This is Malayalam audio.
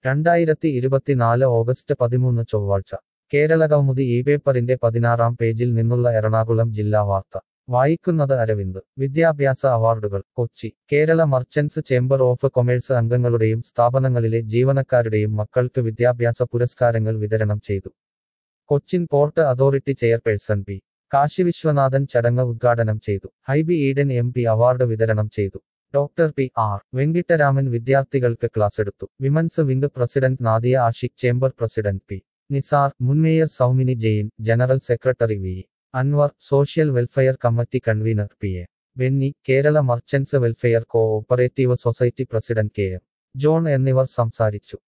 രണ്ടായിരത്തി ഇരുപത്തിനാല് ഓഗസ്റ്റ് പതിമൂന്ന് ചൊവ്വാഴ്ച കേരളകൗമുദി ഈ പേപ്പറിന്റെ പതിനാറാം പേജിൽ നിന്നുള്ള എറണാകുളം ജില്ലാ വാർത്ത വായിക്കുന്നത് അരവിന്ദ് വിദ്യാഭ്യാസ അവാർഡുകൾ Kochi Kerala merchants chamber of commerce അംഗങ്ങളുടെയും സ്ഥാപനങ്ങളിലെ ജീവനക്കാരുടെയും മക്കൾക്ക് വിദ്യാഭ്യാസ പുരസ്കാരങ്ങൾ വിതരണം ചെയ്തു Cochin port authority chairperson P Kashi Viswanathan ചടങ്ങ് ഉദ്ഘാടനം ചെയ്തു Hibi Eden M P award വിതരണം ചെയ്തു ഡോക്ടർ പി ആർ വെങ്കിട്ടരാമൻ വിദ്യാർത്ഥികൾക്ക് ക്ലാസ് എടുത്തു women's wing president Nadia Ashiq chamber president P Nizar മുൻ mayor Soumini Jain general secretary V Anwar social welfare committee convener P A Benny Kerala merchants welfare co operative society president K M John എന്നിവർ സംസാരിച്ചു